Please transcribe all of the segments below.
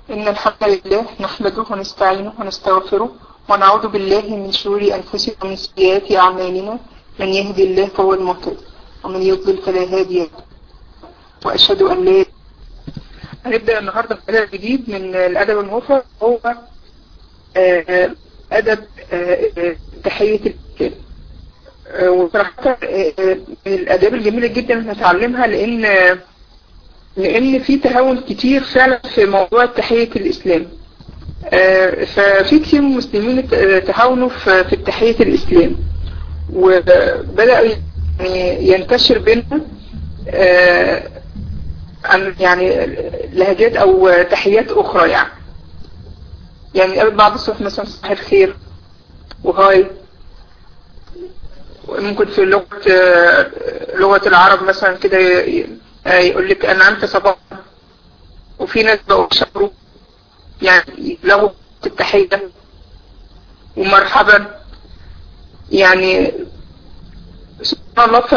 إن الحمد لله نحمده ونستعينه ونستغفره ونعوذ بالله من شرور أنفسنا ومن سيئات أعمالنا من يهدي الله فهو المهتد ومن يضلل فلا هادي له وأشهد أن لا هنبدأ النهاردة بأدب جديد من الأدب المفرد هو أدب تحية الكتاب وصراحة من الآداب الجميلة جدا اللي هنتعلمها لأن لأن في تهاون كتير فعلا في موضوع تحية الإسلام ففي كتير من المسلمين تهاونوا في التحية الإسلام وبدأ يعني ينتشر بينهم عن يعني لهجات أو تحيات أخرى يعني يعني قبل بعض الصبح مثلا صباح الخير وهاي ممكن في لغة لغة العرب مثلا كده يقول لك أنا أنت صباح وفي ناس بقوا شكروا يعني له التحية ومرحبا يعني سبحان الله ف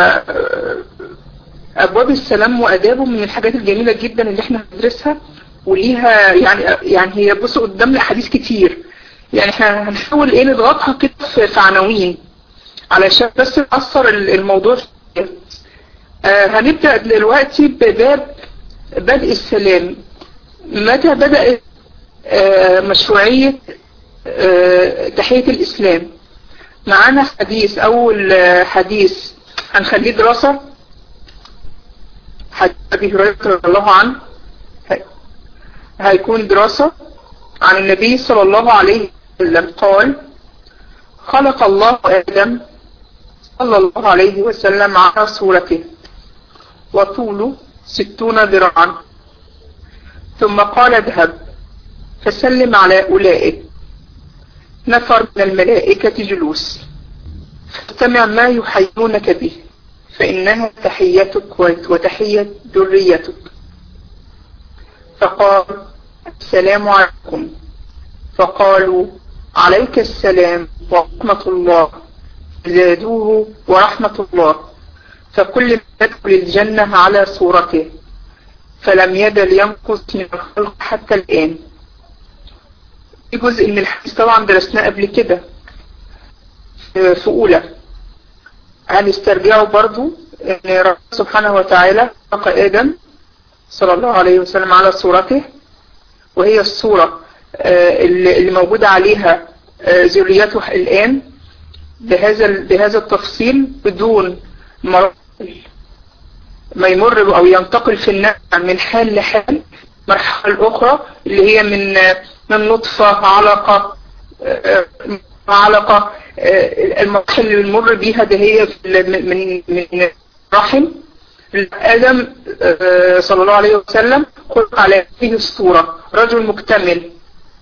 أبواب السلام وأدابه من الحاجات الجميلة جدا اللي احنا بندرسها وليها يعني يعني هي بصوا قدامنا أحاديث كتير يعني احنا هنحاول ايه نضغطها كده في عناوين علشان بس نأثر الموضوع آه هنبدأ دلوقتي بباب بدء السلام متى بدأت آه مشروعية آه تحية الإسلام معانا حديث أول حديث هنخليه دراسة حديث أبي هريرة رضي الله عنه هيكون دراسة عن النبي صلى الله عليه وسلم قال خلق الله آدم صلى الله عليه وسلم على صورته وطوله ستون ذراعا ثم قال اذهب فسلم على أولئك نفر من الملائكة جلوس فاستمع ما يحيونك به فإنها تحيتك وتحية ذريتك فقال السلام عليكم فقالوا عليك السلام ورحمة الله زادوه ورحمة الله فكل من يدخل الجنة على صورته فلم يدل ينقص من الخلق حتى الآن في جزء من الحديث طبعا درسناه قبل كده في أولى هنسترجعه برضو ان رب سبحانه وتعالى خلق آدم صلى الله عليه وسلم على صورته وهي الصورة اللي موجودة عليها ذريته الآن بهذا بهذا التفصيل بدون مراحل ما يمر أو ينتقل في النعم من حال لحال مرحلة أخرى اللي هي من من نطفة علقة علقة المراحل اللي بنمر بيها ده هي من من رحم آدم صلى الله عليه وسلم خلق على هذه الصورة رجل مكتمل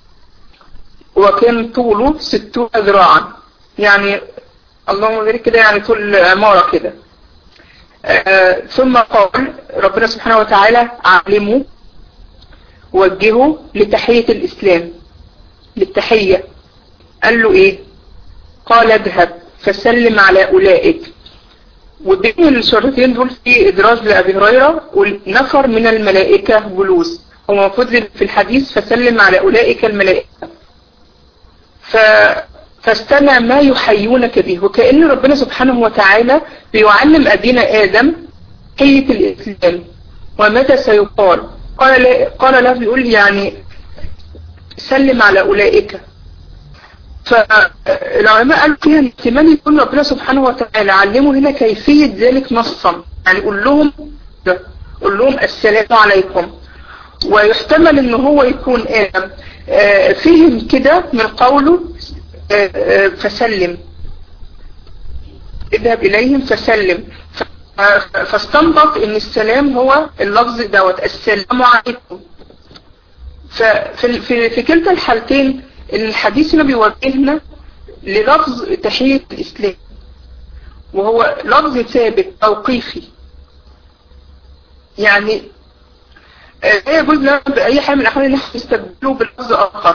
وكان طوله ستون ذراعا يعني اللهم بارك كده يعني طول عمارة كده آه ثم قال ربنا سبحانه وتعالى علمه وجهه لتحية الإسلام للتحية قال له ايه قال اذهب فسلم على أولئك وبين الشرطين دول في إدراج لأبي هريرة ونفر من الملائكة جلوس هو المفروض في الحديث فسلم على أولئك الملائكة ف... فاستمع ما يحيونك به وكأن ربنا سبحانه وتعالى بيعلم أبينا آدم حية الإسلام ومتى سيقال قال له, قال له بيقول يعني سلم على أولئك فالعلماء قالوا فيها احتمال يكون ربنا سبحانه وتعالى علمه هنا كيفية ذلك نصا يعني قول لهم قول لهم السلام عليكم ويحتمل ان هو يكون آدم فهم كده من قوله فسلم اذهب اليهم فسلم فاستنبط ان السلام هو اللفظ دوت السلام عليكم ففي في, في كلتا الحالتين الحديث هنا بيوجهنا للفظ تحية الاسلام وهو لفظ ثابت توقيفي يعني لا يجوز لنا بأي حال من الأحوال ان احنا نستبدله بلفظ آخر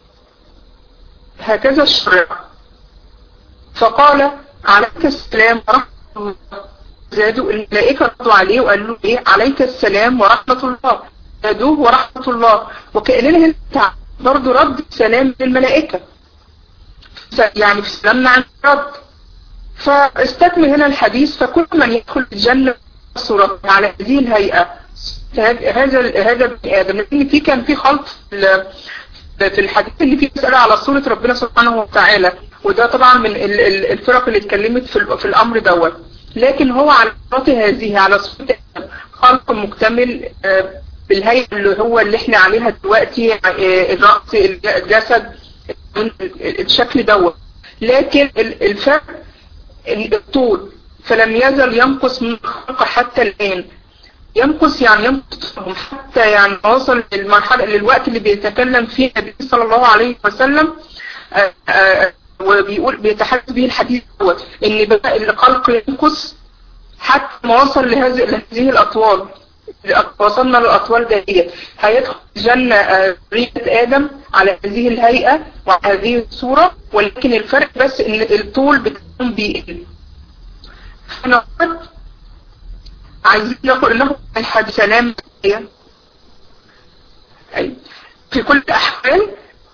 هكذا الشرع فقال عليك السلام ورحمة الله زادوا الملائكة ردوا عليه وقالوا له ايه عليك السلام ورحمة الله زادوه ورحمة الله وكأننا هنا برضه رد سلام للملائكة يعني في سلامنا عن رد فاستكمل هنا الحديث فكل من يدخل الجنة صورة على هذه الهيئة هذا هذا بني ادم لان في كان في خلط في الحديث اللي فيه مسألة على صورة ربنا سبحانه وتعالى وده طبعا من الفرق اللي اتكلمت في, في الامر دوت لكن هو على صورة هذه على صورة خلق مكتمل بالهيئة اللي هو اللي احنا عليها دلوقتي الرأس الجسد الشكل دوت لكن الفرق الطول فلم يزل ينقص من الخلق حتى الآن ينقص يعني ينقص حتى يعني وصل للمرحلة للوقت اللي بيتكلم فيه النبي صلى الله عليه وسلم آآ آآ وبيقول بيتحدث به الحديث دوت ان بقى الخلق ينقص حتى ما وصل لهذه لهذه الاطوال وصلنا للاطوال دهيت هيدخل الجنة ذرية ادم على هذه الهيئة وعلى هذه الصورة ولكن الفرق بس ان الطول بتكون بيقل فنقول عايزين نقول انه الحد سلام في كل الاحوال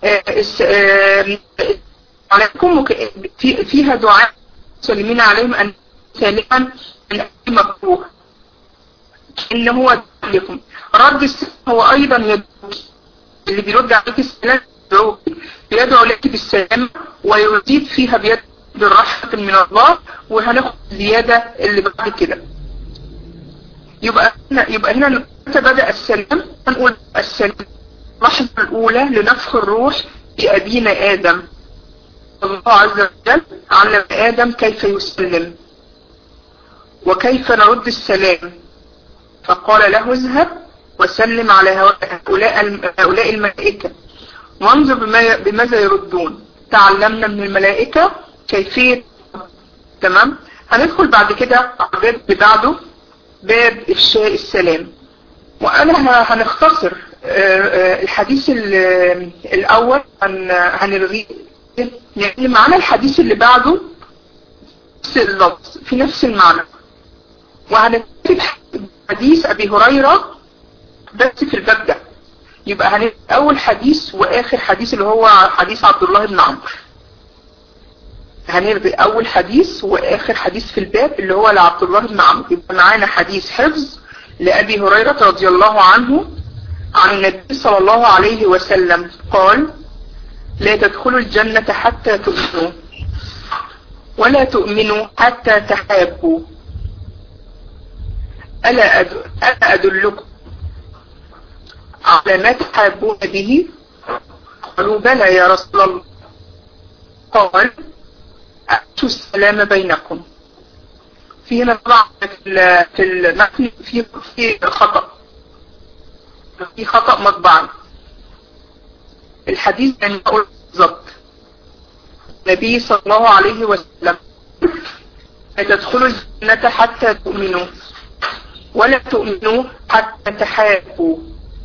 عليكم فيها دعاء سلمين عليهم ان سالما من اي مكروه ان هو لكم رد السلام هو ايضا يدعوك اللي بيرد عليك السلام يدعوك بيدعو لك بالسلام ويزيد فيها بيد بالرحمة من الله وهناخد زيادة اللي بعد كده يبقى هنا يبقى هنا متى بدأ السلام هنقول السلام اللحظة الأولى لنفخ الروح بأبينا آدم الله عز وجل علم آدم كيف يسلم وكيف نرد السلام فقال له اذهب وسلم على هؤلاء هؤلاء الملائكة وانظر بما بماذا يردون تعلمنا من الملائكة كيفية تمام هندخل بعد كده على الباب اللي بعده باب إفشاء السلام وأنا هنختصر الحديث الأول هنلغيه يعني معنا الحديث اللي بعده نفس اللفظ في نفس المعنى وهنكتب حديث أبي هريرة بس في الباب ده يبقى هنبقى أول حديث وآخر حديث اللي هو حديث عبد الله بن عمرو هنلغي اول حديث واخر حديث في الباب اللي هو لعبد الله بن عمرو يبقى معانا حديث حفظ لابي هريرة رضي الله عنه عن النبي صلى الله عليه وسلم قال لا تدخلوا الجنة حتى تؤمنوا ولا تؤمنوا حتى تحابوا ألا, أدل ألا أدلكم على ما تحابون به قالوا بلى يا رسول الله قال أتوا السلام بينكم في هنا طبعا في المتن في في خطأ في خطأ مطبعي الحديث يعني أقول بالظبط النبي صلى الله عليه وسلم لا تدخلوا الجنة حتى تؤمنوا ولا تؤمنوا حتى تحابوا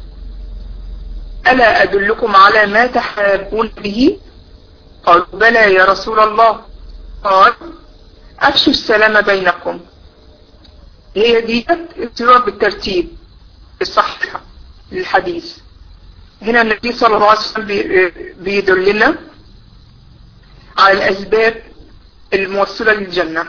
ألا أدلكم على ما تحابون به قالوا بلى يا رسول الله قال أفشوا السلام بينكم هي دي الصورة بالترتيب الصحيحة للحديث هنا النبي صلى الله عليه وسلم بيدلنا على الأسباب الموصلة للجنة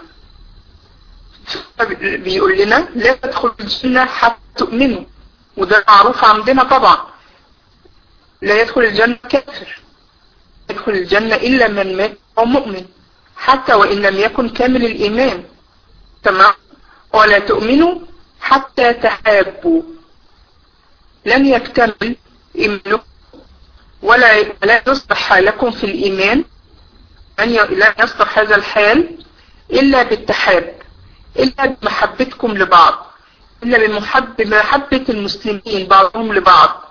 بيقول لنا لا تدخل الجنة حتى تؤمنوا وده معروف عندنا طبعا لا يدخل الجنة كافر يدخل الجنة إلا من مات أو مؤمن حتى وإن لم يكن كامل الإيمان تمام ولا تؤمنوا حتى تحابوا لن يكتمل إيمانكم ولا لا يصبح حالكم في الإيمان لن يصبح هذا الحال إلا بالتحاب إلا بمحبتكم لبعض إلا بمحبة المسلمين بعضهم لبعض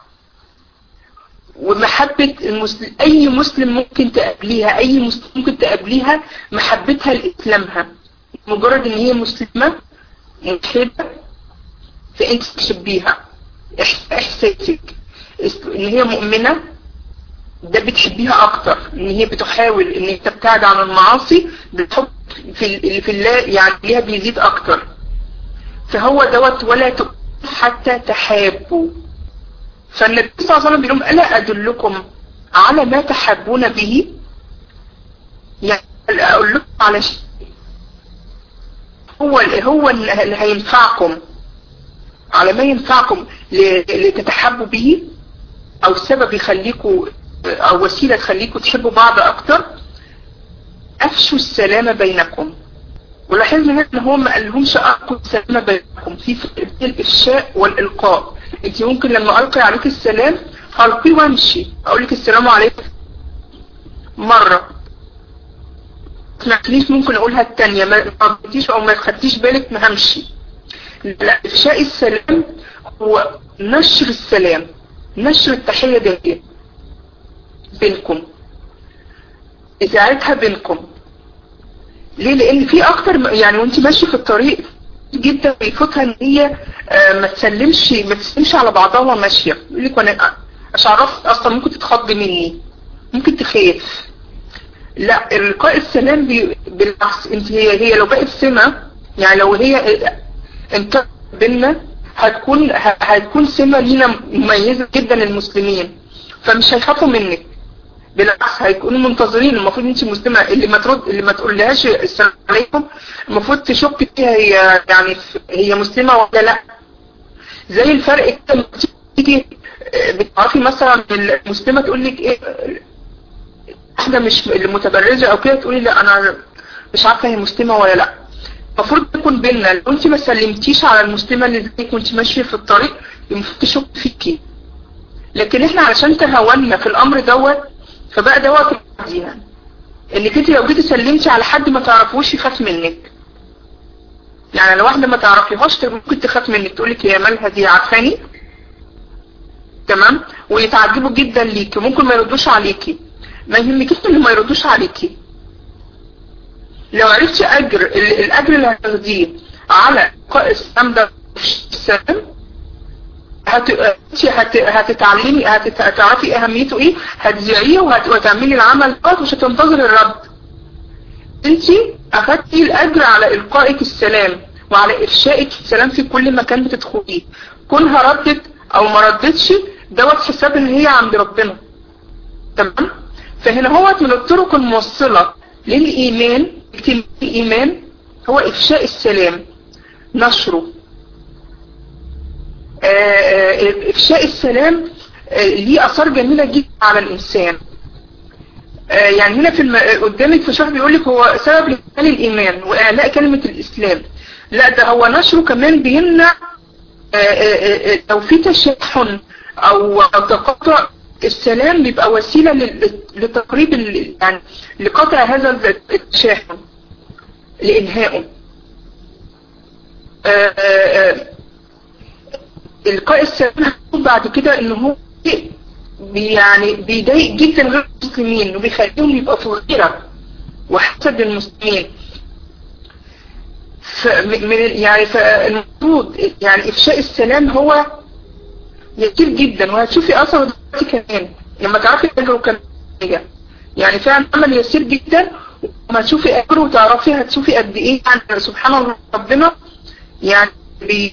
ومحبة المسلم أي مسلم ممكن تقابليها أي مسلم ممكن تقابليها محبتها لإسلامها مجرد إن هي مسلمة محبة فأنت تشبيها إحساسك إن هي مؤمنة ده بتحبيها أكتر إن هي بتحاول إن هي تبتعد عن المعاصي بتحب في في الله يعني ليها بيزيد أكتر فهو دوت ولا حتى تحابوا فالنبي صلى الله عليه وسلم بيقول لهم ألا أدلكم على ما تحبون به يعني أقول لكم على شيء هو هو اللي هينفعكم على ما ينفعكم لتتحبوا به او سبب يخليكم او وسيلة تخليكم تحبوا بعض اكتر افشوا السلام بينكم ولاحظنا ان هو ما قالهمش اقوا السلام بينكم في بين الافشاء والالقاء انت ممكن لما القي عليك السلام القي وامشي اقول لك السلام عليكم مرة سمعتنيش ممكن اقولها التانية ما قضيتيش او ما خدتيش بالك ما همشي لا افشاء السلام هو نشر السلام نشر التحية دي بينكم اذاعتها بينكم ليه لان في اكتر يعني وانت ماشي في الطريق جدا بيفوتها ان هي ما تسلمش ما تسلمش على بعضها وهي ماشيه يقول لك وانا مش عرفت اصلا ممكن تتخض مني ممكن تخاف لا القاء السلام بي... بالعكس انت هي هي لو بقت سمة يعني لو هي انت بينا هتكون هتكون سمة لينا مميزة جدا للمسلمين فمش هيخافوا منك بالعكس هيكونوا منتظرين المفروض انت مسلمة اللي ما ترد اللي ما تقولهاش السلام عليكم المفروض تشك فيها هي يعني هي مسلمة ولا لا زي الفرق كده تيجي بتعرفي مثلا المسلمة تقول لك ايه واحدة مش المتبرجة او كده تقولي لا انا مش عارفة هي مسلمة ولا لا المفروض تكون بينا لو انت ما سلمتيش على المسلمة اللي زيك وانت ماشية في الطريق المفروض تشك فيكي لكن احنا علشان تهاونا في الامر دوت فبقى دوت يعني انك انت لو جيتي سلمتي على حد ما تعرفوش يخاف منك يعني لو واحدة ما تعرفيهاش ممكن تخاف منك تقولك هي مالها دي عارفاني تمام ويتعجبوا جدا ليكي ممكن ما يردوش عليكي ما يهمكيش ان ما يردوش عليكي لو عرفتي اجر الاجر اللي هتاخديه على قاء السلام ده السلام هت... هت... هتتعلمي هتعرفي اهميته ايه هتذيعيه وهت... وهتعملي العمل دوت مش هتنتظر الرد انت اخدتي الاجر على القائك السلام وعلى افشائك السلام في كل مكان بتدخليه كونها ردت او ما ردتش دوت حساب ان هي عند ربنا تمام فهنا هو من الطرق الموصلة للإيمان الإيمان هو إفشاء السلام نشره إفشاء السلام ليه أثار جميلة جدا على الإنسان يعني هنا في الم... قدامك في شرح بيقول لك هو سبب لإنسان الإيمان وإعلاء كلمة الإسلام لا ده هو نشره كمان بيمنع لو في تشحن أو تقاطع السلام بيبقى وسيلة لتقريب يعني لقطع هذا التشاحن لإنهائه القاء السلام بعد كده ان هو يعني بيضايق جدا غير المسلمين وبيخليهم يبقوا في غيرة وحسد المسلمين من يعني فالمفروض يعني افشاء السلام هو يسير جدا وهتشوفي اثره دلوقتي كمان لما تعرفي اجره كمان يعني فعلا عمل يسير جدا وما تشوفي اجره وتعرفي هتشوفي قد ايه يعني سبحان الله ربنا يعني بي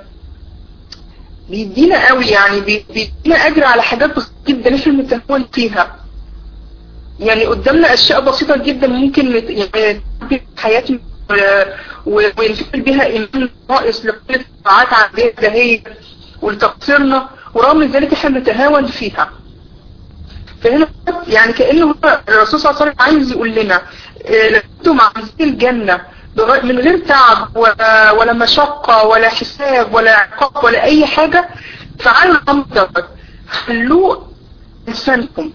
بيدينا قوي يعني بيدينا اجر على حاجات بسيطه جدا احنا بنتهون فيها يعني قدامنا اشياء بسيطه جدا ممكن يعني حياتنا وينفعل بها ايمان ناقص لكل الطاعات عندنا ده هي ولتقصيرنا ورغم ذلك احنا بنتهاون فيها فهنا يعني كأنه الرسول صلى الله عليه وسلم عايز يقول لنا لكنتم عايزين الجنة من غير تعب ولا, ولا مشقة ولا حساب ولا عقاب ولا اي حاجة فعلوا الامر دوت خلوه لسانكم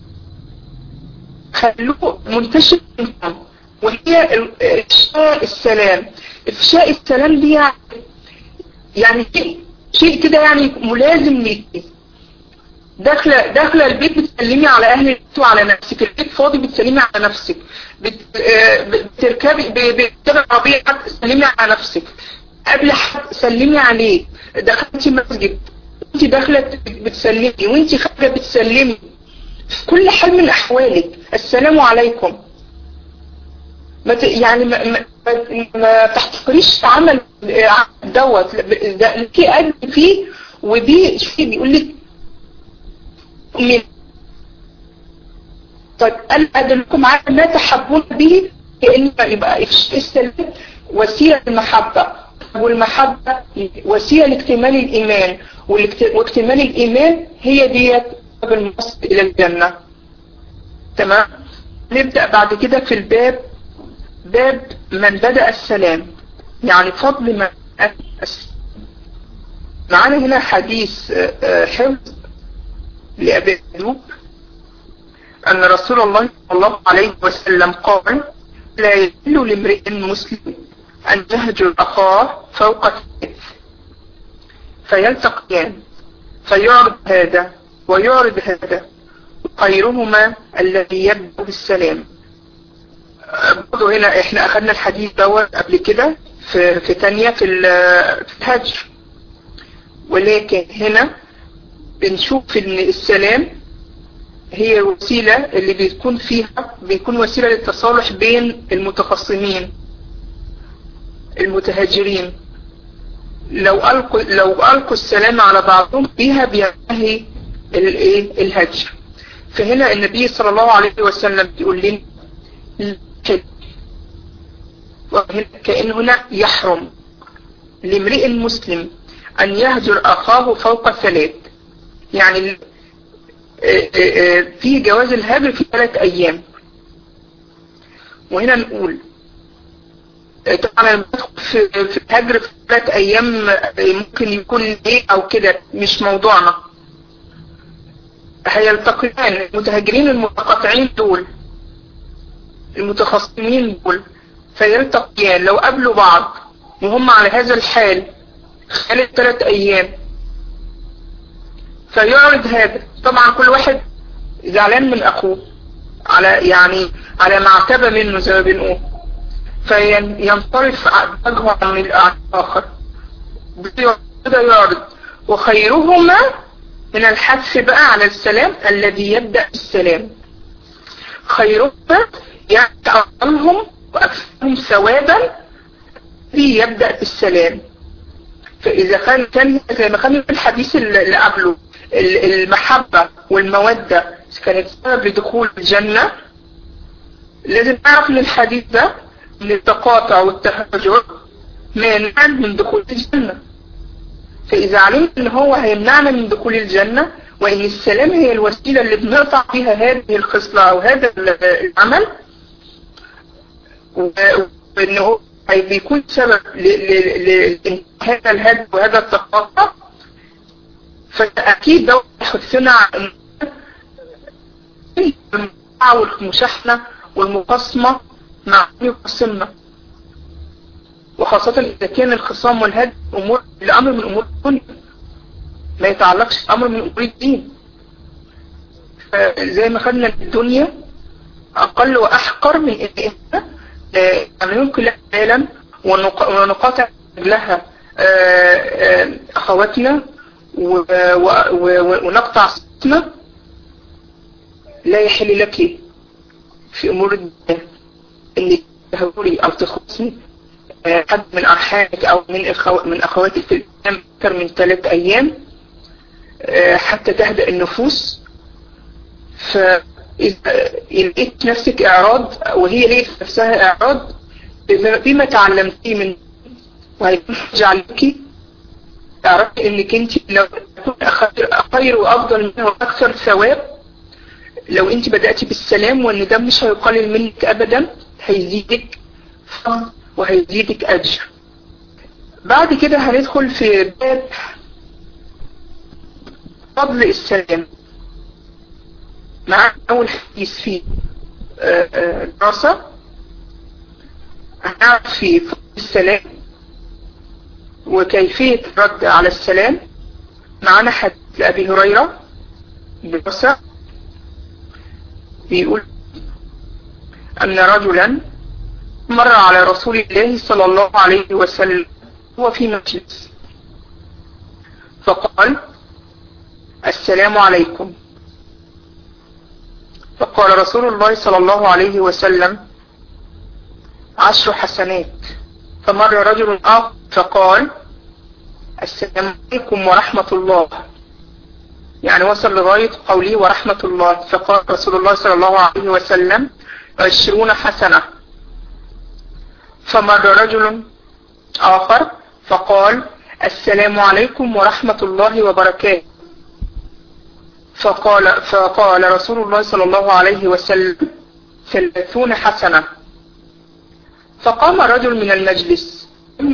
خلوه منتشر منكم وهي افشاء السلام افشاء السلام دي يعني يعني شيء كده يعني ملازم ليكي داخله داخله البيت بتسلمي على اهل البيت وعلى نفسك البيت فاضي بتسلمي على نفسك بت... بتركبي بتركبي عربيه حد تسلمي على نفسك قبل حد سلمي عليه دخلتي مسجد انت داخله بتسلمي وانت خارجه بتسلمي في كل حال من احوالك السلام عليكم ما ت... يعني ما, ما... ما تحتقريش عمل دوت ده ليكي اجر فيه وبيه شيء بيقول لك من طيب أنا أدلكم على ما تحبون به كأن يبقى السلام وسيلة المحبة والمحبة وسيلة لاكتمال الإيمان واكتمال الإيمان هي ديت باب المصد إلى الجنة تمام نبدأ بعد كده في الباب باب من بدأ السلام يعني فضل من معانا هنا حديث حفظ لأبي أيوب أن رسول الله صلى الله عليه وسلم قال لا يحل لامرئ مسلم أن يهجر أخاه فوق الثلاث فيلتقيان فيعرض هذا ويعرض هذا خيرهما الذي يبدأ بالسلام برضو هنا احنا اخذنا الحديث دوت قبل كده في, في تانية في, في الهجر ولكن هنا بنشوف ان السلام هي الوسيلة اللي بتكون فيها بيكون وسيلة للتصالح بين المتخصمين المتهاجرين لو ألقوا, لو ألقوا السلام على بعضهم بها بينتهي الايه الهجر فهنا النبي صلى الله عليه وسلم بيقول لنا وهنا كأن هنا يحرم لامرئ مسلم أن يهجر أخاه فوق ثلاث يعني في جواز الهجر في ثلاث أيام وهنا نقول طبعا لما في الهجر في ثلاث أيام ممكن يكون ايه أو كده مش موضوعنا هيلتقيان المتهاجرين المتقاطعين دول المتخصمين دول فيلتقيان لو قابلوا بعض وهم على هذا الحال خلال ثلاث أيام فيعرض هذا طبعا كل واحد زعلان من أخوه على يعني على معتبة منه زي ما بنقول فينصرف وجهه عن الآخر بدأ يعرض وخيرهما من الحث بقى على السلام الذي يبدأ بالسلام خيرهما يعني أقلهم وأكثرهم ثوابا الذي يبدأ بالسلام فإذا كان كان زي ما كان في الحديث اللي قبله المحبة والمودة كانت سبب لدخول الجنة لازم نعرف ان الحديث ده ان التقاطع والتهجر مانع من دخول الجنة فإذا علمت ان هو هيمنعنا من دخول الجنة وان السلام هي الوسيلة اللي بنقطع فيها هذه الخصلة او هذا العمل وان هو بيكون سبب لهذا الهدف وهذا التقاطع فأكيد ده يحثنا عن والمشاحنة والمقاسمة مع يقسمنا وخاصة إذا كان الخصام والهد أمور الأمر من أمور الدنيا ما يتعلقش الأمر من أمور الدين فزي ما خدنا الدنيا أقل وأحقر من إن إحنا يعني يمكن لها عالم ونقاطع لها أخواتنا ونقطع صوتنا لا يحل لك في أمور الدنيا انك تهوري او تخصني حد من ارحامك او من أخو من اخواتك في الاسلام اكثر من ثلاث ايام حتى تهدأ النفوس فإذا لقيت نفسك اعراض وهي لقيت نفسها اعراض بما تعلمتيه من وهيجعلك تعرفي انك انت لو تكون خير وافضل منه واكثر ثواب لو انت بدأتي بالسلام وان ده مش هيقلل منك ابدا هيزيدك فضل وهيزيدك اجر بعد كده هندخل في باب فضل السلام مع اول حديث فيه دراسة هنعرف في فضل السلام وكيفية الرد على السلام معنا حديث لأبي هريرة دراسة بيقول أن رجلا مر على رسول الله صلى الله عليه وسلم هو في مجلس فقال السلام عليكم فقال رسول الله صلى الله عليه وسلم عشر حسنات فمر رجل آخر فقال السلام عليكم ورحمة الله يعني وصل لغاية قوله ورحمة الله فقال رسول الله صلى الله عليه وسلم عشرون حسنة فمر رجل آخر فقال السلام عليكم ورحمة الله وبركاته فقال, فقال رسول الله صلى الله عليه وسلم ثلاثون حسنة فقام رجل من المجلس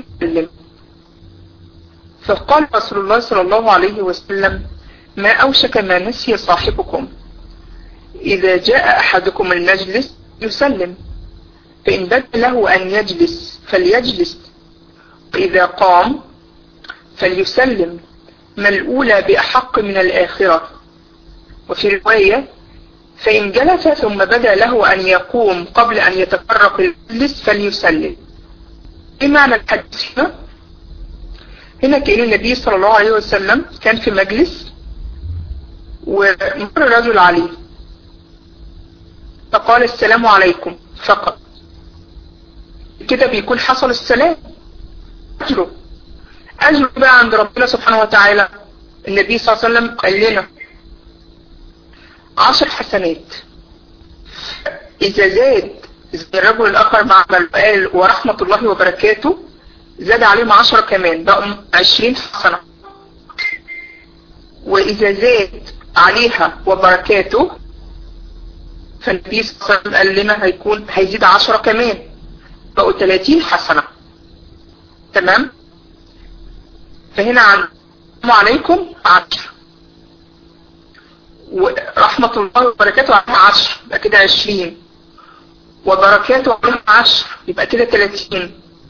فقال رسول الله صلى الله عليه وسلم ما أوشك ما نسي صاحبكم إذا جاء أحدكم المجلس يسلم فإن بد له أن يجلس فليجلس وإذا قام فليسلم ما الأولى بأحق من الآخرة وفي رواية فإن جلس ثم بدا له أن يقوم قبل أن يتفرق المجلس فليسلم ايه معنى الحديث هنا هنا كأن النبي صلى الله عليه وسلم كان في مجلس ومر رجل عليه فقال السلام عليكم فقط كده بيكون حصل السلام أجره أجره بقى عند ربنا سبحانه وتعالى النبي صلى الله عليه وسلم قال لنا عشر حسنات إذا زاد زي الرجل الآخر مع قال ورحمة الله وبركاته زاد عليهم عشرة كمان بقوا عشرين حسنة وإذا زاد عليها وبركاته فالنبي صلى الله عليه وسلم قال لنا هيكون هيزيد عشرة كمان بقوا 30 حسنة تمام فهنا عن عليكم عشر ورحمة الله وبركاته عليها عشر يبقى كده عشرين وبركاته عليها عشر يبقى كده 30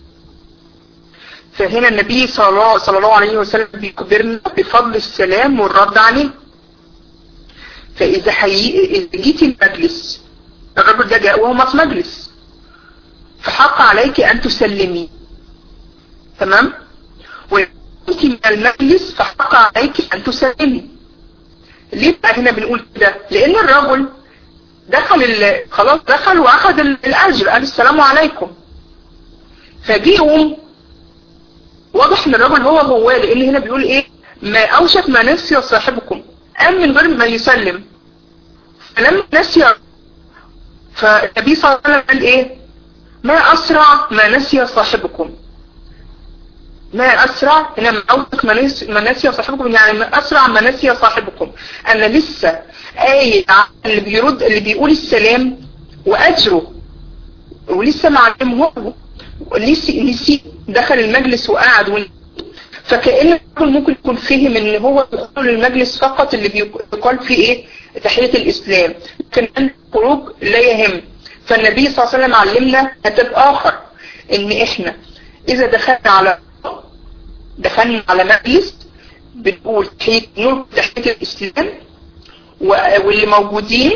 فهنا النبي صلى الله, صلى الله عليه وسلم بيخبرنا بفضل السلام والرد عليه فإذا حي... جيت المجلس الرجل ده جاء وهو في مجلس فحق عليك أن تسلمي تمام وانت من المجلس فحق عليك أن تسلمي ليه بقى هنا بنقول كده لأن الرجل دخل ال... خلاص دخل وأخذ الأجر قال السلام عليكم فجي يقوم واضح ان الرجل هو هو لان هنا بيقول ايه ما اوشك ما نسي صاحبكم قام من غير ما يسلم فلما نسي فالنبي صلى الله عليه وسلم قال ايه ما اسرع ما نسي صاحبكم ما اسرع هنا ما اوشك ما نسي, ما نسي صاحبكم يعني ما اسرع ما نسي صاحبكم انا لسه آية اللي بيرد اللي بيقول السلام واجره ولسه معلمه لسه نسي دخل المجلس وقعد ون... فكأن الرجل ممكن يكون فهم ان هو دخول المجلس فقط اللي بيقال فيه ايه تحية الاسلام لكن الخروج لا يهم فالنبي صلى الله عليه وسلم علمنا هدف اخر ان احنا اذا دخلنا على دخلنا على مجلس بنقول تحية نور تحية الاسلام واللي موجودين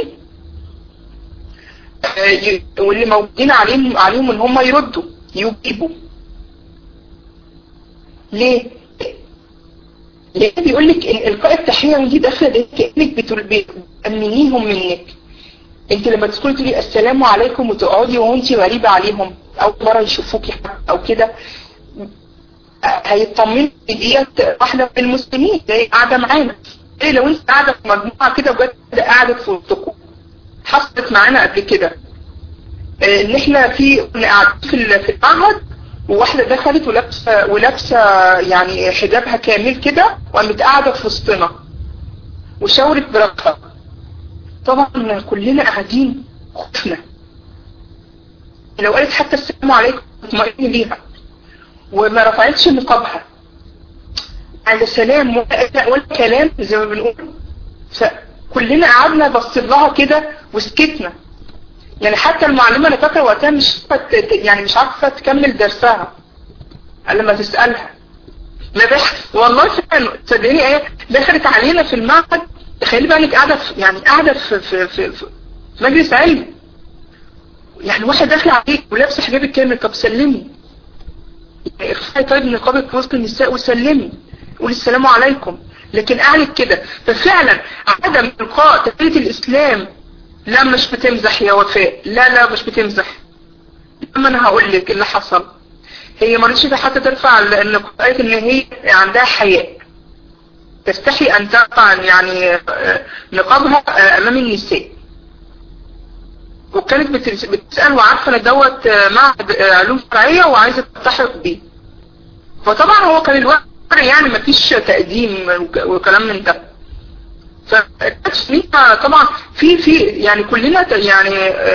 واللي موجودين عليهم عليهم ان هم يردوا يجيبوا ليه ليه بيقول لك ان القاء التحيه ودي داخله ده كانك بتامنيهم منك انت لما تدخلي تقولي السلام عليكم وتقعدي وانت غريبه عليهم او مره يشوفوكي او كده هيطمنوا ديت واحده من المسلمين زي قاعده معانا ايه لو انت قاعده في مجموعه كده وجت قاعده في وسطكم حصلت معانا قبل كده ان احنا في قاعدين في في المعهد وواحده دخلت ولابسه ولابسه يعني حجابها كامل كده وقامت قاعده في وسطنا وشاورت براسها طبعا كلنا قاعدين خفنا لو قالت حتى السلام عليكم اطمئني ليها وما رفعتش نقابها على سلام ولا كلام زي ما بنقول فكلنا قعدنا بصينا لها كده وسكتنا يعني حتى المعلمة انا فاكره وقتها مش يعني مش عارفه تكمل درسها لما تسالها ما بح والله فعلا تصدقيني ايه دخلت علينا في المعهد تخيلي بقى انك قاعده في يعني قاعده في في في, في مجلس علمي يعني واحد داخل عليك ولابسه حجابك كامل طب سلمي ارفعي طيب نقابك في وسط النساء وسلمي قولي السلام عليكم لكن قعدت كده ففعلا عدم القاء تفريط الاسلام لا مش بتمزح يا وفاء لا لا مش بتمزح لما انا هقول لك اللي حصل هي ما رضتش حتى ترفع لان قالت ان هي عندها حياء تستحي ان تقع يعني نقابها امام النساء وكانت بتسأل وعارفة ان دوت معهد علوم شرعية وعايزة تلتحق بيه فطبعا هو كان الوقت يعني مفيش تقديم وكلام من ده فالتشنيع طبعا في في يعني كلنا يعني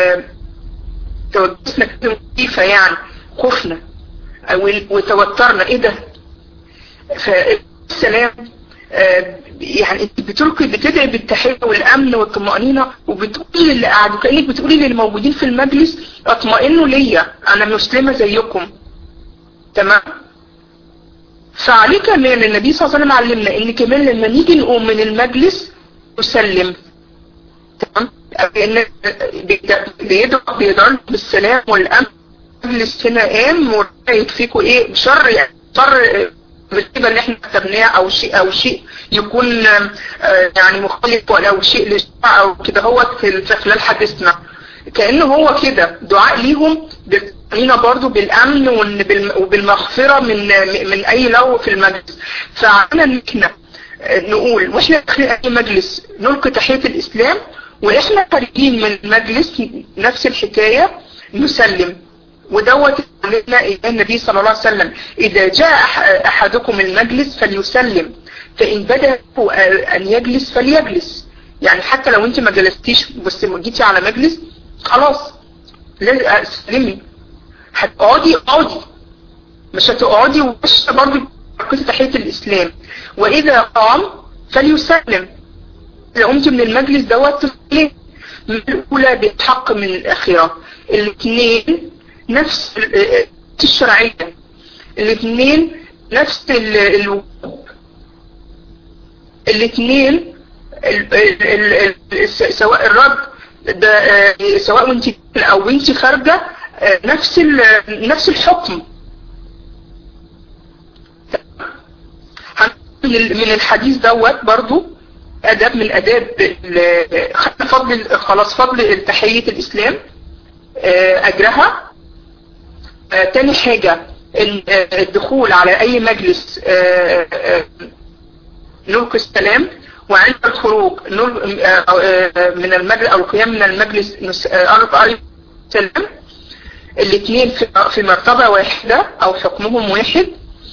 توجسنا كده مخيفة يعني خفنا وتوترنا ايه ده فالسلام يعني انت بتلقي بتدعي بالتحية والامن والطمأنينة وبتقولي للي قاعدوا كأنك بتقولي للي موجودين في المجلس اطمئنوا ليا انا مسلمة زيكم تمام فعليه كمان النبي صلى الله عليه وسلم علمنا ان كمان لما نيجي نقوم من المجلس نسلم تمام لان بيدعو بيدعو بالسلام والامن المجلس هنا قام وربنا يكفيكوا ايه شر يعني شر بالنسبه اللي احنا كتبناه او شيء او شيء يكون يعني مختلف او شيء للشرع او كده هو في خلال حديثنا كأنه هو كده دعاء ليهم بينا برضو بالامن وبالمغفرة من من اي لو في المجلس فعلينا ان احنا نقول واحنا داخلين اي مجلس نلقي تحية الاسلام واحنا خارجين من المجلس نفس الحكاية نسلم ودوت علمنا النبي صلى الله عليه وسلم اذا جاء احدكم المجلس فليسلم فان بدأ ان يجلس فليجلس يعني حتى لو انت ما جلستيش بس جيتي على مجلس خلاص سلمي هتقعدي اقعدي مش هتقعدي ومش برضه قصة تحية الاسلام واذا قام فليسلم لو قمت من المجلس دوت تسلم من الاولى بيتحق من الاخرة الاثنين نفس الشرعية الاثنين نفس الوجوب الاثنين سواء الرد ده سواء وانت او وانت خارجة نفس نفس الحكم من الحديث دوت برضو اداب من اداب خدنا فضل خلاص فضل تحية الاسلام اجرها تاني حاجة الدخول على اي مجلس نلقي السلام وعند الخروج من المجلس او القيام من المجلس القى سلام الاثنين في مرتبة واحدة او حكمهم واحد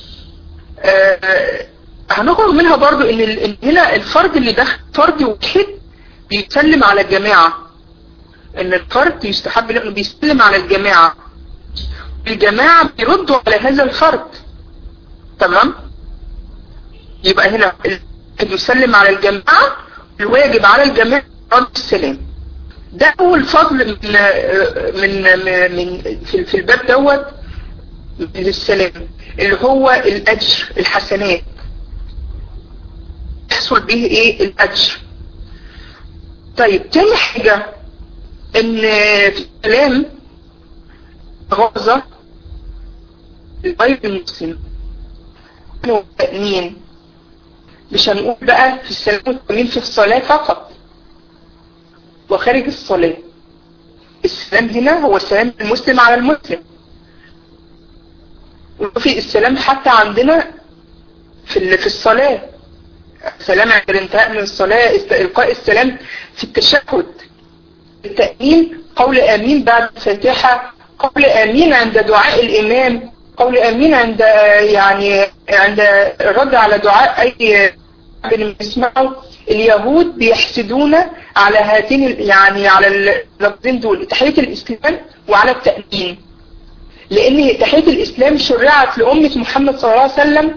هنخرج منها برضو ان هنا الفرد اللي دخل فرد واحد بيسلم على الجماعة ان الفرد يستحب انه بيسلم على الجماعة الجماعة بيردوا على هذا الفرد تمام يبقى هنا يسلم على الجماعة الواجب على الجماعة رد السلام ده اول فضل من من من في, في الباب دوت من السلام اللي هو الاجر الحسنات يحصل به ايه الاجر طيب تاني حاجة ان في الكلام غرزة الغير المسلم تأمين مش هنقول بقى في السلام والتأمين في الصلاة فقط وخارج الصلاة السلام هنا هو سلام المسلم على المسلم وفي السلام حتى عندنا في في الصلاة سلام عند الانتهاء من الصلاة إلقاء السلام في التشهد التأمين قول آمين بعد الفاتحة قول آمين عند دعاء الإمام قول آمين عند يعني عند الرد على دعاء أي بنسمعه اليهود بيحسدون على هاتين يعني على اللفظين دول تحية الإسلام وعلى التأمين لأن تحية الإسلام شرعت لأمة محمد صلى الله عليه وسلم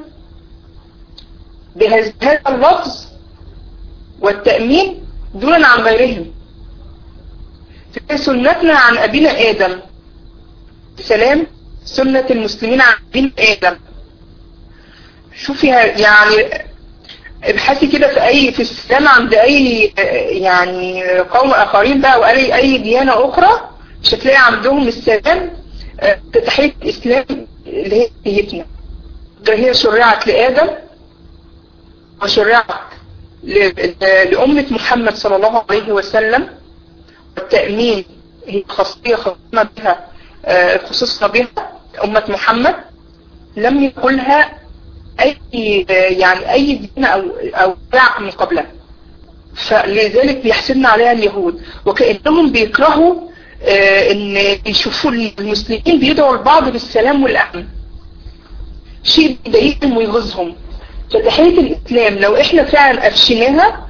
بهذا اللفظ والتأمين دولا عن غيرهم في سنتنا عن أبينا آدم السلام سنة المسلمين عن أبينا آدم شوفي يعني ابحثي كده في اي في السلام عند اي يعني قوم اخرين بقى واي اي ديانة اخرى مش هتلاقي عندهم السلام تحية الاسلام اللي هي نيتنا هي شرعت لادم وشرعت لأمة محمد صلى الله عليه وسلم والتأمين هي خاصية خصنا بها خصوصنا بها أمة محمد لم يقلها اي يعني اي دين او او باع من قبلها فلذلك بيحسدنا عليها اليهود وكأنهم بيكرهوا آه ان يشوفوا المسلمين بيدعوا البعض بالسلام والامن شيء بيضايقهم ويغيظهم فتحية الاسلام لو احنا فعلا افشيناها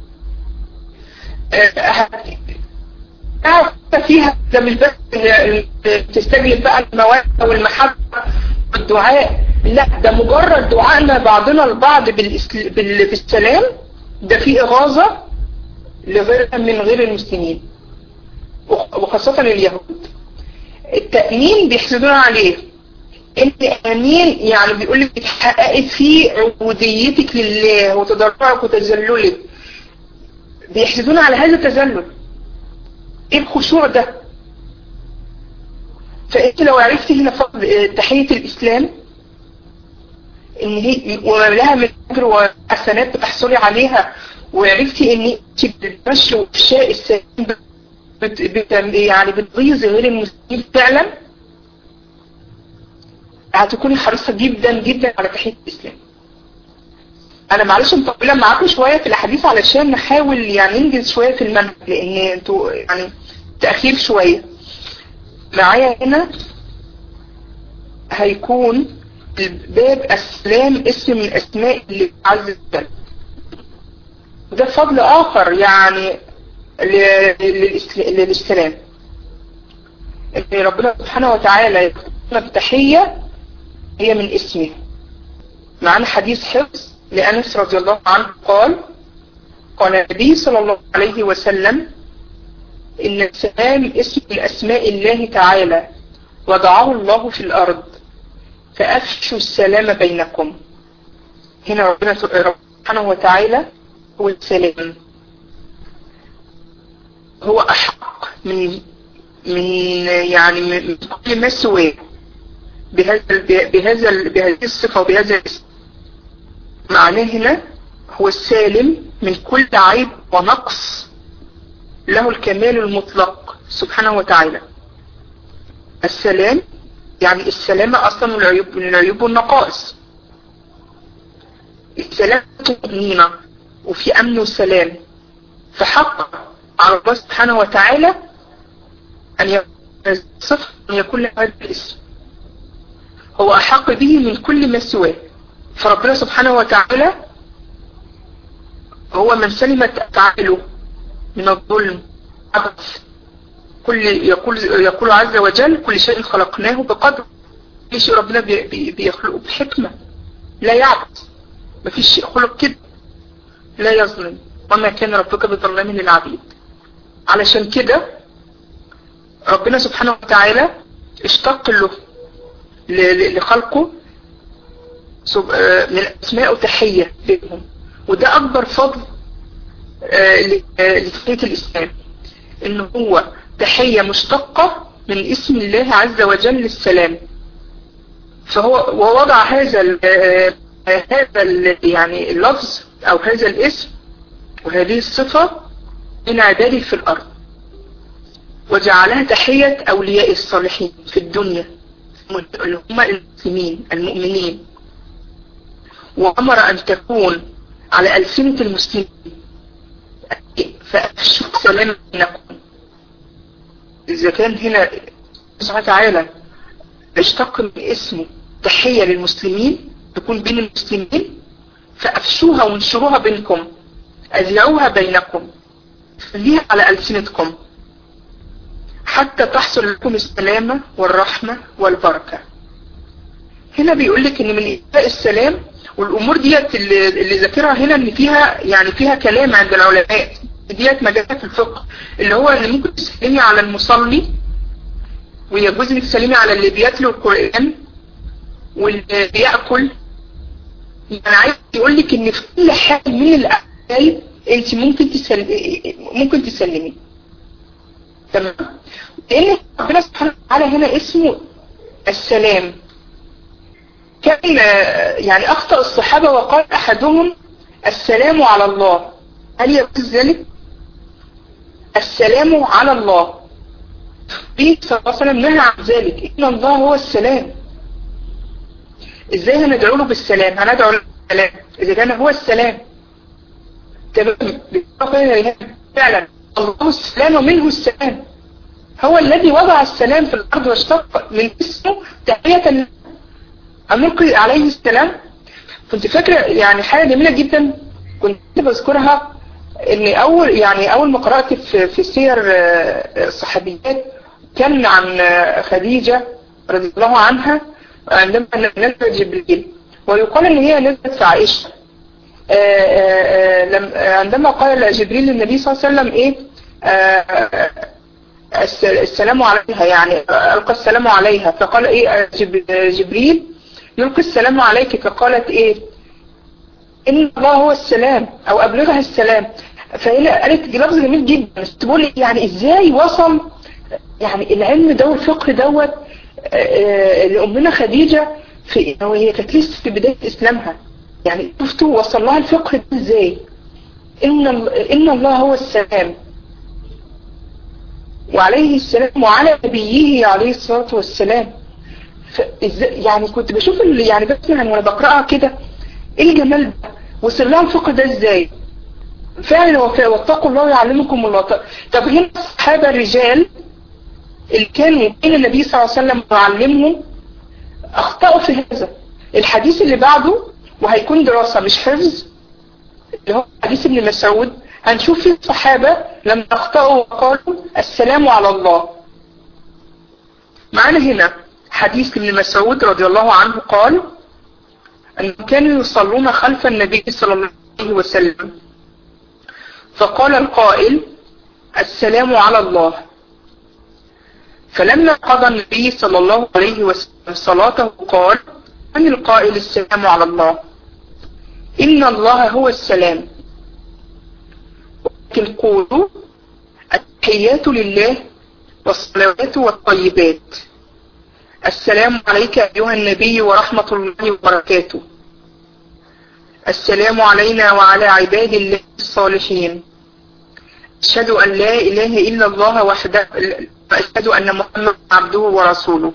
آه فيها ده مش بس تستجلب بقى المودة والمحبة والدعاء لا ده مجرد دعائنا بعضنا البعض بالإسل... بال... بالسلام ده في إغاظة لغير من غير المسلمين وخاصة اليهود التأمين بيحسدون عليه انت امين يعني بيقول لك اتحققت في عبوديتك لله وتضرعك وتذللك بيحسدون على هذا التذلل ايه الخشوع ده فانت لو عرفت هنا فضل تحية الاسلام ان هي وما لها من اجر وحسنات بتحصلي عليها وعرفتي ان انت بتمشي وفشاء السلام بت بت يعني بتغيظ غير المسلمين فعلا هتكوني حريصة جدا جدا على تحية الاسلام انا معلش مطولة معاكم شوية في الاحاديث علشان نحاول يعني ننجز شوية في المنهج لان انتوا يعني تأخير شوية معايا هنا هيكون الباب السلام اسم من اسماء الله عز وجل وده فضل اخر يعني للسلام ان ربنا سبحانه وتعالى يقول التحية هي من اسمه معنا حديث حفظ لأنس رضي الله عنه قال قال النبي صلى الله عليه وسلم إن السلام اسم من أسماء الله تعالى وضعه الله في الأرض فأفشوا السلام بينكم هنا ربنا سبحانه وتعالى هو السلام هو أحق من من يعني من كل ما سواه بهذا بهذا بهذه الصفة وبهذا الاسم معناه هنا هو السالم من كل عيب ونقص له الكمال المطلق سبحانه وتعالى السلام يعني السلامة أصلا من العيوب من العيوب والنقائص السلام طمأنينة وفي أمن وسلام فحق على الله سبحانه وتعالى أن يكون أن يكون له هذا الاسم هو أحق به من كل ما سواه فربنا سبحانه وتعالى هو من سلمت أفعاله من الظلم عبث كل يقول يقول عز وجل كل شيء خلقناه بقدر كل شيء ربنا بي بيخلقه بحكمة لا يعبث ما فيش شيء خلق كده لا يظلم وما كان ربك بظلام للعبيد علشان كده ربنا سبحانه وتعالى اشتق له لخلقه من اسماء وتحية بينهم وده اكبر فضل لتحية الاسلام ان هو تحية مشتقة من اسم الله عز وجل للسلام فهو ووضع هذا ال هذا ال يعني اللفظ او هذا الاسم وهذه الصفة من عباده في الارض وجعلها تحية اولياء الصالحين في الدنيا اللي هم المسلمين المؤمنين وأمر أن تكون على ألسنة المسلمين فأفشوا السلام بينكم إذا كان هنا سبحانه وتعالى اشتق من اسمه تحية للمسلمين تكون بين المسلمين فأفشوها وانشروها بينكم أذيعوها بينكم خليها على ألسنتكم حتى تحصل لكم السلامة والرحمة والبركة هنا بيقول لك ان من إيتاء السلام والامور ديت اللي, اللي ذاكرها هنا ان فيها يعني فيها كلام عند العلماء ديت مجالات الفقه اللي هو ان ممكن تسلمي على المصلي ويجوز انك تسلمي على اللي بيتلو القرآن واللي بيأكل يعني عايز يقول لك ان في كل حال من الاحوال انت ممكن تسلمي ممكن تسلمي تمام لان ربنا سبحانه وتعالى هنا اسمه السلام كان يعني اخطأ الصحابة وقال احدهم السلام على الله هل يقول ذلك السلام على الله النبي صلى الله عليه وسلم نهى عن ذلك ان الله هو السلام ازاي هندعو له بالسلام هندعو له بالسلام اذا كان هو السلام تمام فعلا الله السلام ومنه السلام هو الذي وضع السلام في الارض واشتق من اسمه تحية أملقي عليه السلام كنت فاكرة يعني حاجة جميلة جدا كنت بذكرها ان اول يعني اول ما قرأت في, في سير الصحابيات كان عن خديجة رضي الله عنها عندما نزل جبريل ويقال ان هي نزلت في عائشة عندما قال جبريل للنبي صلى الله عليه وسلم ايه السلام عليها يعني ألقى السلام عليها فقال ايه جبريل يلقي السلام عليك فقالت ايه ان الله هو السلام او ابلغها السلام فهي قالت لفظ جميل جدا بس تقول يعني ازاي وصل يعني العلم ده والفقه دوت لأمنا خديجة في وهي كانت لسه في بداية اسلامها يعني شفتوا وصل لها الفقه ده ازاي ان ان الله هو السلام وعليه السلام وعلى نبيه عليه الصلاة والسلام يعني كنت بشوف اللي يعني بس يعني وانا بقرأها كده ايه الجمال ده وصل لها الفقه ده ازاي فعلا واتقوا الله يعلمكم الله طب هنا الصحابة الرجال اللي كانوا بين النبي صلى الله عليه وسلم يعلمهم اخطأوا في هذا الحديث اللي بعده وهيكون دراسة مش حفظ اللي هو حديث ابن مسعود هنشوف في الصحابة لما اخطأوا وقالوا السلام على الله معنا هنا حديث ابن مسعود رضي الله عنه قال أن كانوا يصلون خلف النبي صلى الله عليه وسلم فقال القائل السلام على الله فلما قضى النبي صلى الله عليه وسلم صلاته قال من القائل السلام على الله إن الله هو السلام ولكن قولوا التحيات لله والصلوات والطيبات السلام عليك أيها النبي ورحمة الله وبركاته السلام علينا وعلى عباد الله الصالحين أشهد أن لا إله إلا الله وحده وأشهد أن محمد عبده ورسوله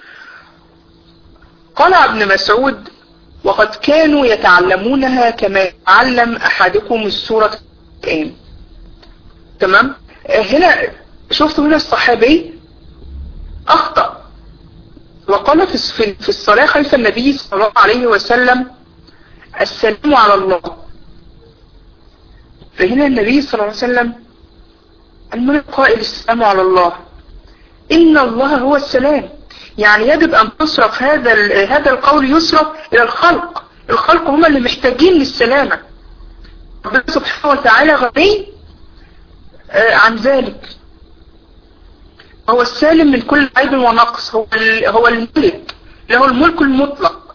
قال ابن مسعود وقد كانوا يتعلمونها كما يتعلم أحدكم السورة الآن تمام هنا شفتوا هنا الصحابي أخطأ وقال في في الصلاة خلف النبي صلى الله عليه وسلم السلام على الله فهنا النبي صلى الله عليه وسلم الملك قائل السلام على الله إن الله هو السلام يعني يجب أن تصرف هذا هذا القول يصرف إلى الخلق الخلق هم اللي محتاجين للسلامة ربنا سبحانه وتعالى غني عن ذلك هو السالم من كل عيب ونقص هو هو الملك له الملك المطلق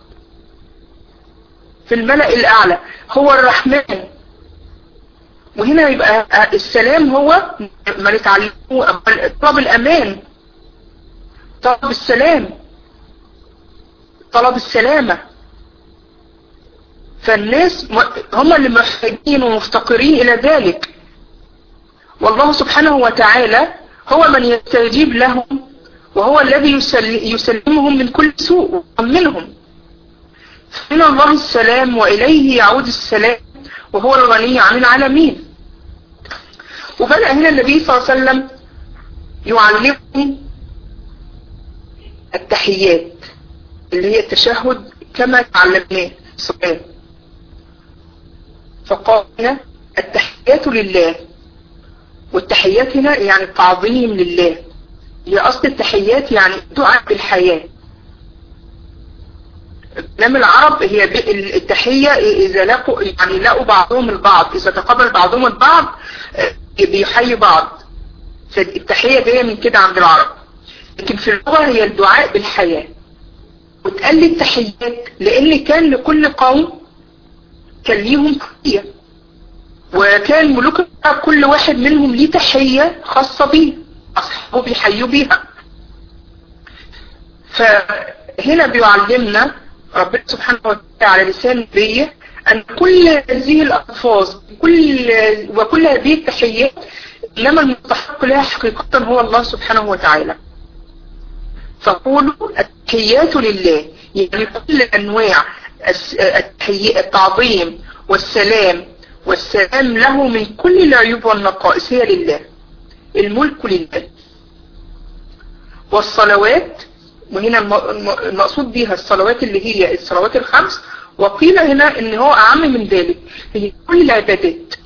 في الملأ الأعلى هو الرحمن وهنا يبقى السلام هو ما نتعلمه طلب الأمان طلب السلام طلب السلامة فالناس هم اللي محتاجين ومفتقرين إلى ذلك والله سبحانه وتعالى هو من يستجيب لهم وهو الذي يسلمهم من كل سوء ويطمنهم من الله السلام وإليه يعود السلام وهو الغني عن العالمين وبدأ هنا النبي صلى الله عليه وسلم يعلمهم التحيات اللي هي التشهد كما تعلمناه الصلاة فقال هنا التحيات لله والتحيات هنا يعني التعظيم لله هي أصل التحيات يعني دعاء بالحياة كلام العرب هي التحية إذا لقوا يعني لقوا بعضهم البعض إذا تقابل بعضهم البعض بيحيي بعض فالتحية جاية من كده عند العرب لكن في اللغة هي الدعاء بالحياة وتقال لي التحيات لأن كان لكل قوم كان ليهم تحية وكان ملوك العرب كل واحد منهم ليه تحية خاصة بيه أصحابه بيحيوا بيها فهنا بيعلمنا ربنا سبحانه وتعالى على لسان نبيه أن كل هذه الألفاظ كل وكل هذه التحيات إنما المستحق لها حقيقة هو الله سبحانه وتعالى فقولوا التحيات لله يعني كل أنواع التعظيم والسلام والسلام له من كل العيوب والنقائص هي لله الملك لله والصلوات وهنا المقصود بها الصلوات اللي هي الصلوات الخمس وقيل هنا ان هو اعم من ذلك هي كل العبادات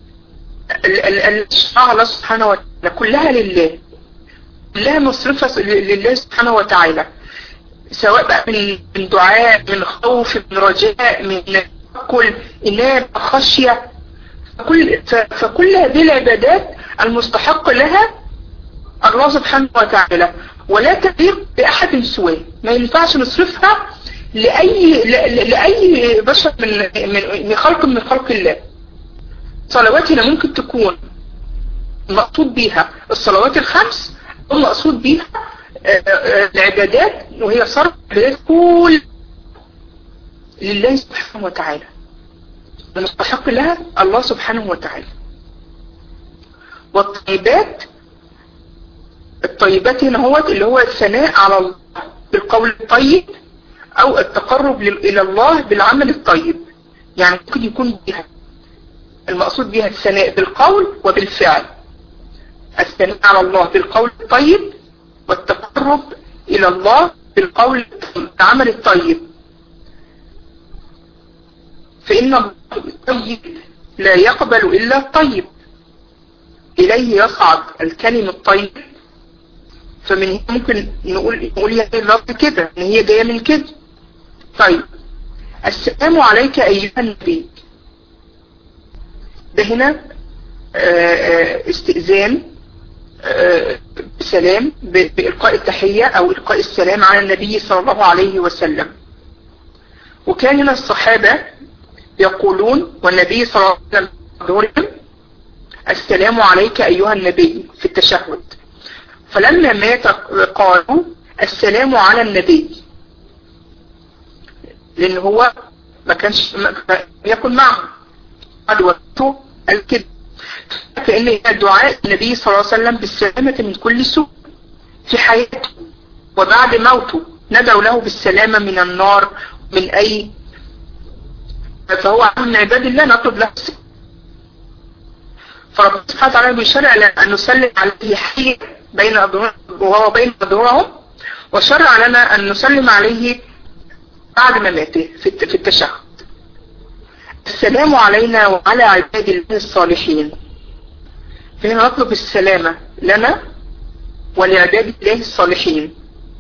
الشرع الله سبحانه وتعالى كلها لله كلها مصرفة لله سبحانه وتعالى سواء بقى من من دعاء من خوف من رجاء من توكل إنابة خشية فكل, فكل هذه العبادات المستحق لها الله سبحانه وتعالى ولا تليق بأحد سواه ما ينفعش نصرفها لأي لأي بشر من من خلق من خلق الله صلواتنا ممكن تكون مقصود بيها الصلوات الخمس والمقصود بيها العبادات وهي صرف العبادات كل لله سبحانه وتعالى المستحق لها الله سبحانه وتعالى والطيبات الطيبات هنا هو اللي هو الثناء على الله بالقول الطيب او التقرب الى الله بالعمل الطيب يعني ممكن يكون بها المقصود بها الثناء بالقول وبالفعل الثناء على الله بالقول الطيب والتقرب الى الله بالقول بالعمل الطيب فإن الطيب لا يقبل إلا الطيب إليه يصعد الكلم الطيب فمن هنا ممكن نقول نقول يا اللفظ كده ان هي جايه من كده طيب السلام عليك ايها النبي ده هنا استئذان بسلام بإلقاء التحية أو إلقاء السلام على النبي صلى الله عليه وسلم وكان هنا الصحابة يقولون والنبي صلى الله عليه وسلم السلام عليك أيها النبي في التشهد فلما مات قالوا السلام على النبي لأن هو ما كانش يكن معه قد وقته الكذب فإن دعاء النبي صلى الله عليه وسلم بالسلامة من كل سوء في حياته وبعد موته ندعو له بالسلامة من النار من أي فهو من عباد الله نطلب له فربنا سبحانه وتعالى بيشرع لنا أن نسلم عليه حي بين وهو بين أظهرهم وشرع لنا أن نسلم عليه بعد مماته في التشهد السلام علينا وعلى عباد الله الصالحين فهنا نطلب السلامة لنا ولعباد الله الصالحين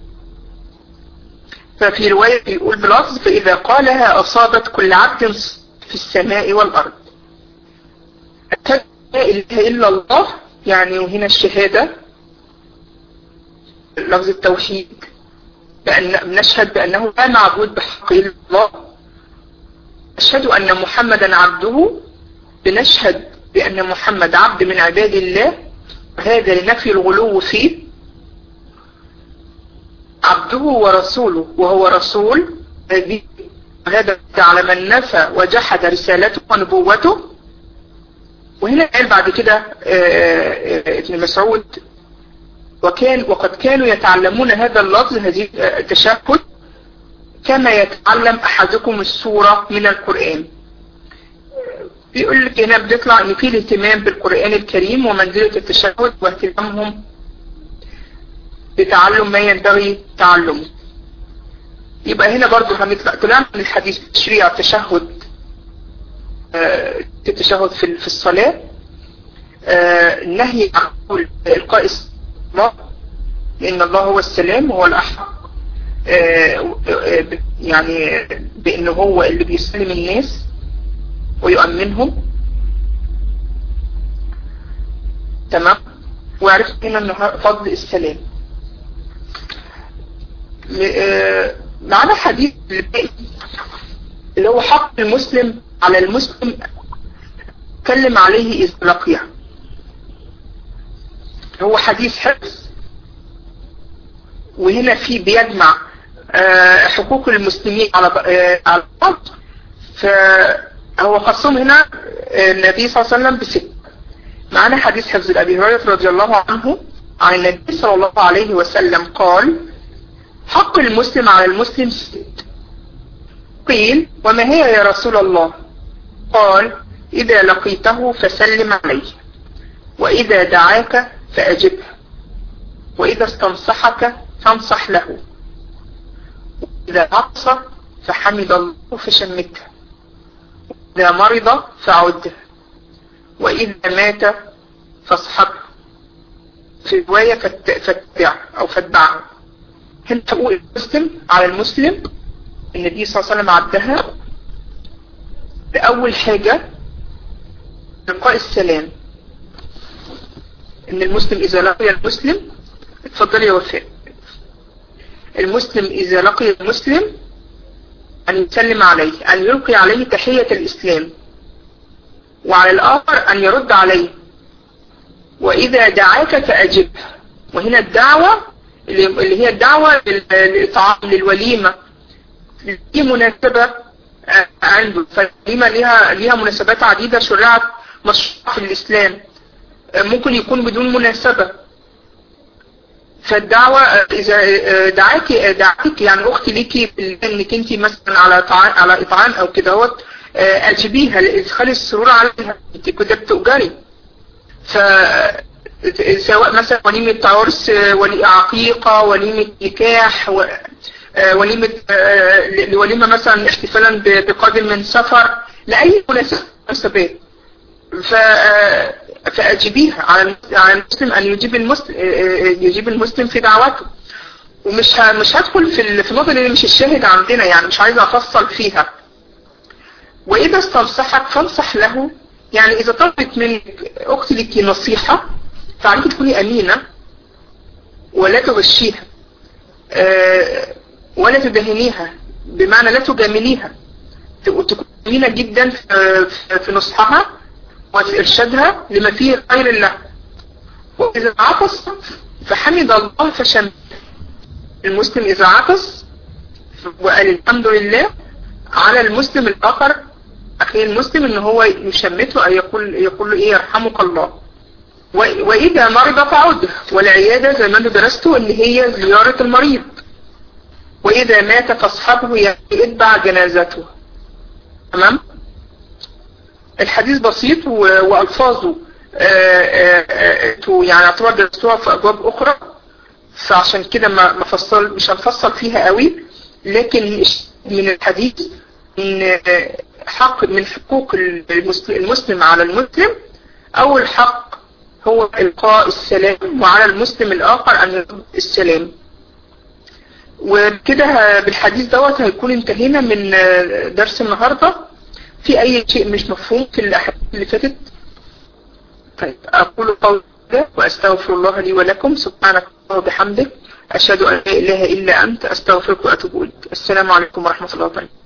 ففي رواية يقول بلفظ فإذا قالها أصابت كل عبد في السماء والأرض أشهد لا إله إلا الله يعني وهنا الشهادة لفظ التوحيد بأن نشهد بأنه لا معبود بحق إلا الله أشهد أن محمدا عبده بنشهد بأن محمد عبد من عباد الله وهذا لنفي الغلو فيه عبده ورسوله وهو رسول هذا على من نفى وجحد رسالته ونبوته وهنا قال بعد كده ابن مسعود وكان وقد كانوا يتعلمون هذا اللفظ هذه التشهد كما يتعلم احدكم السورة من القرآن بيقول لك هنا بيطلع ان في الاهتمام بالقرآن الكريم ومنزلة التشهد واهتمامهم بتعلم ما ينبغي تعلمه يبقى هنا برضو هنطلع طلعنا من الحديث تشريع التشهد آه التشهد في في الصلاة آه النهي عن قول إلقاء الله لأن الله هو السلام وهو الأحق آه يعني بأنه هو اللي بيسلم الناس ويؤمنهم تمام وعرفت هنا انه فضل السلام معنا حديث اللي هو حق المسلم على المسلم تكلم عليه إذا لقيه هو حديث حفظ وهنا في بيجمع حقوق المسلمين على على بعض فهو خصهم هنا النبي صلى الله عليه وسلم بست معنا حديث حفظ أبي هريرة رضي الله عنه عن النبي صلى الله عليه وسلم قال حق المسلم على المسلم ست قيل وما هي يا رسول الله قال إذا لقيته فسلم عليه وإذا دعاك فأجبه وإذا استنصحك فانصح له وإذا عطس فحمد الله فشمته وإذا مرض فعده وإذا مات فاصحبه في رواية فاتبع أو فاتبعه هنا تقول المسلم على المسلم النبي صلى الله عليه وسلم عدها بأول حاجة لقاء السلام ان المسلم اذا لقي المسلم اتفضل يا وفاء المسلم اذا لقي المسلم ان يسلم عليه ان يلقي عليه تحية الاسلام وعلى الاخر ان يرد عليه واذا دعاك فاجبه وهنا الدعوة اللي هي الدعوة للإطعام للوليمة دي مناسبة عنده فالوليمة ليها ليها مناسبات عديدة شرعت مشروع في الإسلام ممكن يكون بدون مناسبة فالدعوة إذا دعاك دعاك يعني أختي ليكي إنك أنت مثلا على طعام على إطعام أو كده هوت أجبيها لإدخال السرور عليها أنت كده بتؤجري ف سواء مثلا وليمة عرس ولي عقيقة وليمة نكاح وليمة وليمة مثلا احتفالا بقادم من سفر لأي مناسبات ف فأجيبيها على على المسلم أن يجيب المسلم يجيب المسلم في دعوته ومش ه... مش هدخل في في النقطة اللي مش الشاهد عندنا يعني مش عايزة أفصل فيها وإذا استنصحك فانصح له يعني إذا طلبت منك أختي لك نصيحة فعليك تكوني أمينة ولا تغشيها أه ولا تدهنيها بمعنى لا تجامليها تكون أمينة جدا في نصحها وفي إرشادها لما فيه خير له وإذا عطس فحمد الله فشمت المسلم إذا عطس وقال الحمد لله على المسلم الآخر أخي المسلم إن هو يشمته أو يقول يقول له إيه يرحمك الله وإذا مرض فعده والعيادة زي ما انتوا درستوا اللي هي زيارة المريض وإذا مات فاصحبه يعني اتبع جنازته تمام الحديث بسيط وألفاظه انتوا يعني اعتبر درستوها في أبواب أخرى فعشان كده ما ما فصل مش هنفصل فيها قوي لكن من الحديث ان حق من حقوق المسلم على المسلم أول حق هو إلقاء السلام وعلى المسلم الآخر أن يرد السلام وكده بالحديث دوت هيكون انتهينا من درس النهاردة في أي شيء مش مفهوم في الأحاديث اللي فاتت طيب أقول قولي وأستغفر الله لي ولكم سبحانك الله وبحمدك أشهد أن لا إله إلا أنت أستغفرك وأتوب إليك السلام عليكم ورحمة الله وبركاته